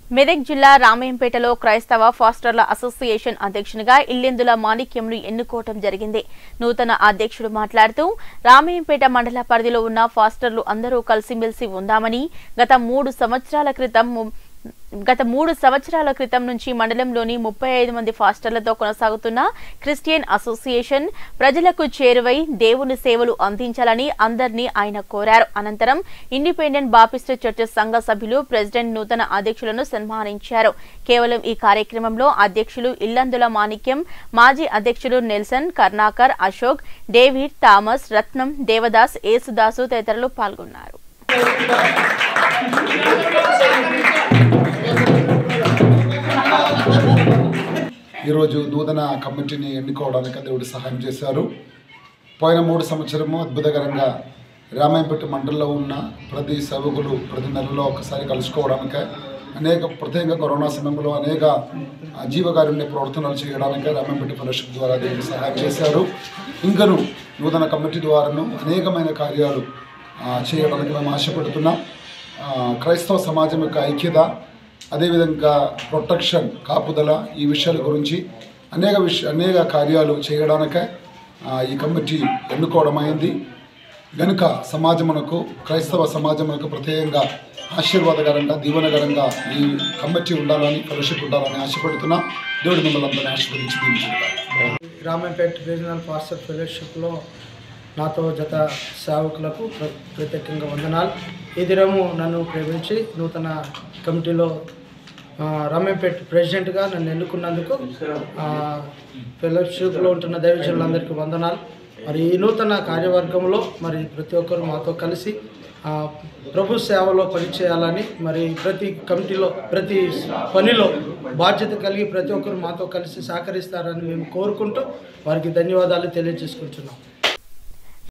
మెదక్ జిల్లా రామయంపేటలో క్రైస్తవ ఫాస్టర్ల అసోసియేషన్ అధ్యక్షునిగా ఇల్లెందుల మాణిక్యంను ఎన్నుకోవటం జరిగింది నూతన అధ్యక్షుడు మాట్లాడుతూ రామయంపేట మండల పరిధిలో ఉన్న ఫాస్టర్లు అందరూ కలిసిమెలిసి ఉందామని గత మూడు సంవత్సరాల క్రితం ము- గత మూడు సంవత్సరాల క్రితం నుంచి మండలంలోని ముప్పై ఐదు మంది ఫాస్టర్లతో కొనసాగుతున్న క్రిస్టియన్ అసోసియేషన్ ప్రజలకు చేరువై దేవుని సేవలు అందించాలని అందరినీ ఆయన కోరారు అనంతరం ఇండిపెండెంట్ బాపిస్ట్ చర్చ్ సంఘ సభ్యులు ప్రెసిడెంట్ నూతన అధ్యక్షులను సన్మానించారు కేవలం ఈ కార్యక్రమంలో అధ్యక్షులు ఇల్లందుల మాణిక్యం మాజీ అధ్యక్షులు Nelson Karnakar Ashok David Thomas Ratnam Devadas Yesudas తదితరులు పాల్గొన్నారు ఈరోజు నూతన కమిటీని ఎన్నుకోవడానికి దేవుడు సహాయం చేశారు పోయిన మూడు సంవత్సరము అద్భుతకరంగా రామాయంపేట మండలంలో ఉన్న ప్రతి సేవకులు ప్రతి నెలలో ఒకసారి కలుసుకోవడానికి అనేక ప్రత్యేకంగా కరోనా సమయంలో అనేక ఆ, జీవకారుణ్య ప్రవర్తనలు చేయడానికి రామాయంపేట ఫెలోషిప్ ద్వారా దేవుడు సహాయం చేశారు ఇంకను నూతన కమిటీ ద్వారాను అనేకమైన కార్యాలు ఆ, చేయడానికి మేము ఆశపడుతున్నాం ఆ, క్రైస్తవ సమాజం యొక్క ఐక్యత అదేవిధంగా ప్రొటెక్షన్ కాపుదల ఈ విషయాల గురించి అనేక విష అనేక కార్యాలు చేయడానికే ఆ, ఈ కమిటీ ఎన్నుకోవడం అయింది గనుక సమాజమునకు క్రైస్తవ సమాజమునకు ప్రత్యేకంగా ఆశీర్వాదకరంగా దీవనకరంగా ఈ కమిటీ ఉండాలని ఫెలోషిప్ ఉండాలని ఆశపడుతున్నా దేవుడి మిమ్మల్ని అందరినీ ఆశీర్వదించి దీవించుకుంటాను రామంపేట్ రీజనల్ ఫాస్టర్ ఫెలోషిప్లో నాతో జత సేవకులకు ప్ర- ప్రత్యేకంగా వందనాలు ఈ దినము నన్ను ప్రేమించి నూతన కమిటీలో ఆ, రామంపేట్ ప్రెసిడెంట్గా నన్ను ఎన్నుకున్నందుకు ఆ, ఫెలోషిప్లో ఉంటున్న దైవజనులందరికీ వందనాలు మరి ఈ నూతన కార్యవర్గంలో మరి ప్రతి ఒక్కరు మాతో కలిసి ఆ, ప్రభు సేవలో పనిచేయాలని మరి ప్రతి కమిటీలో ప్రతి పనిలో బాధ్యత కలిగి ప్రతి ఒక్కరు మాతో కలిసి సహకరిస్తారని మేము కోరుకుంటూ వారికి ధన్యవాదాలు తెలియజేసుకుంటున్నాం